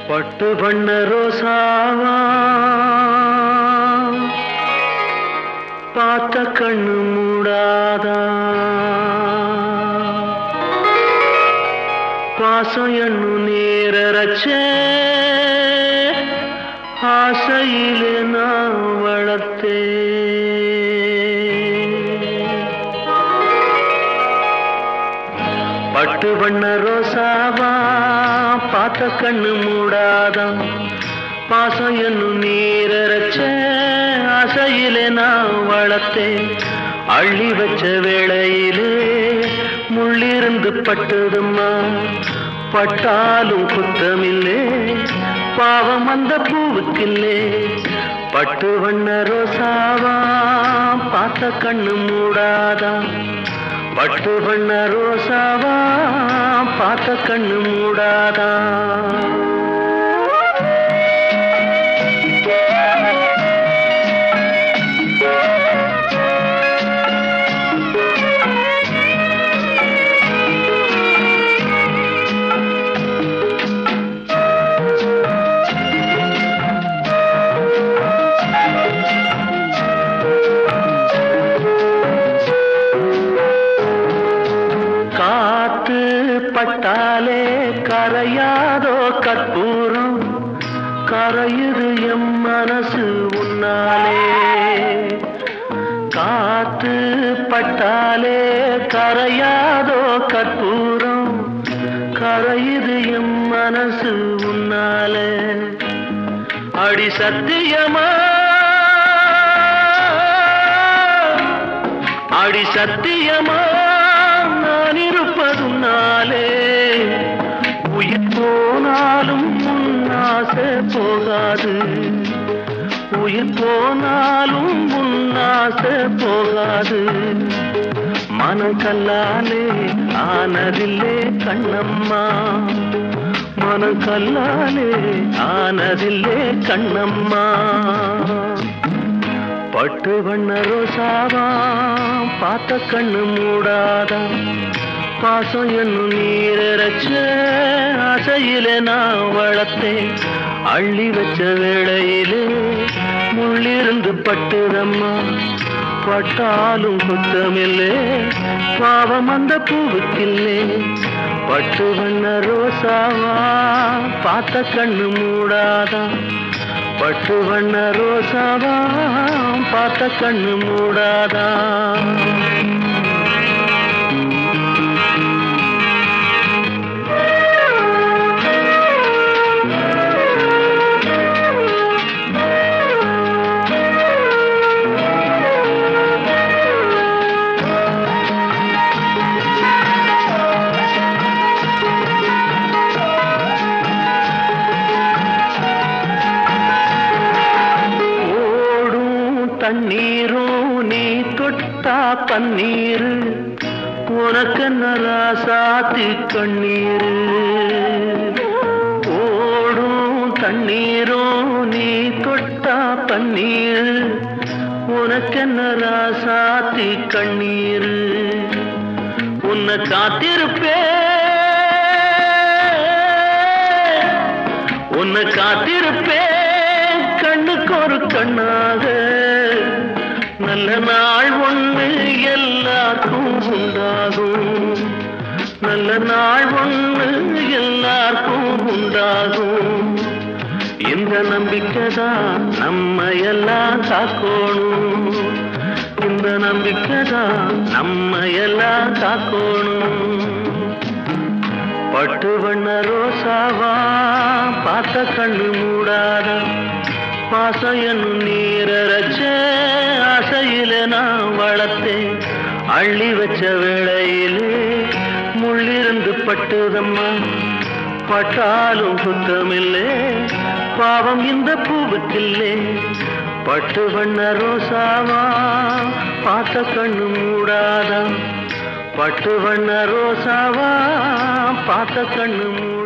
பட்டு பண்ண ரோசாவா பார்த்த கண்ணு மூடாதா பாசம் எண்ணு நேரச்சே ஆசையிலே நான் வளர்த்தே பட்டு பண்ண ரோசாவா பார்த்த கண்ணு மூடாதான் பாசம் என்னும் நீரச்ச ஆசையிலே நான் வளர்த்தேன் அள்ளி வச்ச வேளையிலே முள்ளிருந்து பட்டதும்மா பட்டாலும் குத்தமில்லே பாவம் அந்த பூவுக்கில்லே பட்டு வண்ண ரோசாவா பார்த்த கண்ணு மூடாதான் பட்டு பண்ண ரோசாவா பார்த்த கண்ணு மூடாதா காத்து பட்டாலே கரையாதோ கற்பூரம் கரையுது எம் மனசு உன்னாலே காத்து பட்டாலே கரையாதோ கற்பூரம் கரையுது எம் மனசு உன்னாலே அடி சத்தியமா அடி சத்தியமா நான் இருப்பதுனாலே உயிர் போனாலும் முன்னாசை போகாது உயிர் போனாலும் முன்னாசை போகாது மனக்கல்லாலே ஆனதில்லே கண்ணம்மா மனக்கல்லாலே ஆனதில்லே கண்ணம்மா பட்டு வண்ண ரோசாவா பார்த்த கண்ணு மூடாதா பாசம் என்னும் நீரச்ச ஆசையிலே நான் வளர்த்தேன் அள்ளி வச்ச வேளையிலே முள்ளிருந்து பட்டுதம்மா பட்டாலும் குத்தமில்லே பாவம் அந்த பூவுக்கில்லே பட்டு வண்ண ரோசாவா பார்த்த கண்ணு மூடாதா பட்டு வண்ண ரோசாவா பார்த்த கண்ணு மூடாதா ஓடும் தண்ணீரும் நீ தொட்டா பன்னீர் உனக்கு நராசாத்தி கண்ணீர் ஓடும் தண்ணீரும் நீ தொட்டா பன்னீர் உனக்கு நராசாத்தி கண்ணீர் உன்னை காத்திருப்பேன் உன்னை காத்திருப்பேன் கண்ணுக்கு ஒரு கண்ணாக நல்ல நாள் ஒண்ணு எல்லாருக்கும் உண்டாகும் நல்ல நாள் ஒண்ணு எல்லாருக்கும் உண்டாகும் இந்த நம்பிக்கை தான் நம்ம எல்லாம் காக்கணும் இந்த நம்பிக்கை தான் நம்ம எல்லாம் காக்கணும் பட்டு வண்ண ரோசாவா பார்த்த கண்ணு மூடாத பாசம் என்னும் நீரச்ச ஆசையில நான் வளர்த்தேன் அள்ளி வச்ச வேளையிலே முள்ளிருந்து பட்டுதம்மா பட்டாலும் குத்தமில்லே பாவம் இந்த பூவுக்கில்லே பட்டு வண்ண ரோசாவா பார்த்த கண்ணு மூடாதா பட்டு வண்ண ரோசாவா பார்த்த கண்ணு மூட